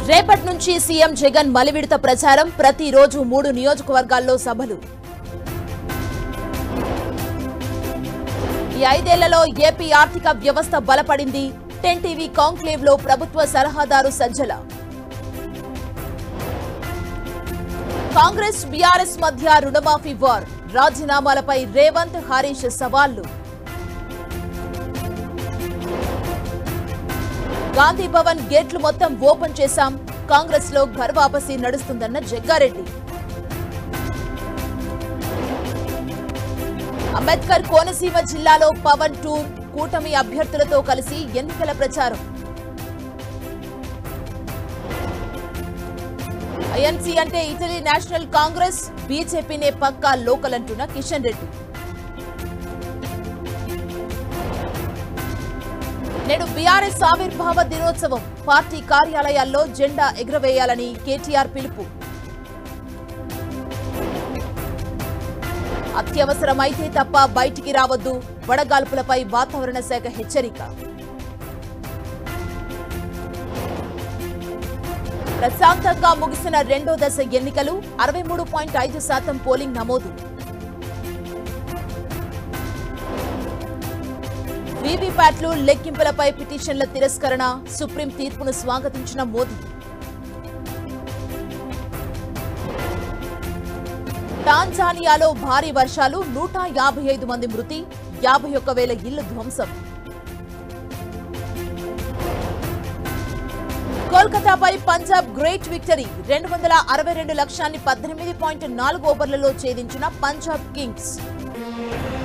రేపటి నుంచి సీఎం జగన్ మలివిడత ప్రచారం ప్రతిరోజు మూడు నియోజకవర్గాల్లో సభలు ఈ ఐదేళ్లలో ఏపీ ఆర్థిక వ్యవస్థ బలపడింది టెన్ టీవీ కాంక్లేవ్ లో ప్రభుత్వ సలహాదారు సజ్జల కాంగ్రెస్ బీఆర్ఎస్ మధ్య రుణమాఫీ వార్ రాజీనామాలపై రేవంత్ హరీష్ సవాళ్లు గాంధీ భవన్ గేట్లు మొత్తం ఓపెన్ చేశాం కాంగ్రెస్ లో ఘర్వాపసి నడుస్తుందన్న జగ్గారెడ్డి అంబేద్కర్ కోనసీమ జిల్లాలో పవన్ టూర్ కూటమి అభ్యర్థులతో కలిసి ఎన్నికల ప్రచారం ఐఎన్సీ అంటే ఇటలీ నేషనల్ కాంగ్రెస్ బీజేపీనే పక్కా లోకల్ అంటున్న కిషన్ రెడ్డి నేడు బీఆర్ఎస్ ఆవిర్భావ దినోత్సవం పార్టీ కార్యాలయాల్లో జెండా ఎగురవేయాలని కేటీఆర్ పిలుపు అత్యవసరమైతే తప్ప బయటికి రావద్దు వడగాల్పులపై వాతావరణ శాఖ హెచ్చరిక ప్రశాంతంగా ముగిసిన రెండో దశ ఎన్నికలు అరవై మూడు పాయింట్ ఐదు శాతం పోలింగ్ నమోదు వీవీప్యాట్లు లెక్కింపులపై పిటిషన్ల తిరస్కరణ సుప్రీం తీర్పును స్వాగతించిన మోదీ టాంజానియాలో భారీ వర్షాలు నూట యాభై ఐదు మంది మృతి యాభై ఒక్క వేల ఇళ్లు ధ్వంసం కోల్కతాపై పంజాబ్ గ్రేట్ విక్టరీ రెండు వందల అరవై రెండు లక్ష్యాన్ని పద్దెనిమిది పాయింట్ నాలుగు ఓవర్లలో ఛేదించిన పంజాబ్ కింగ్స్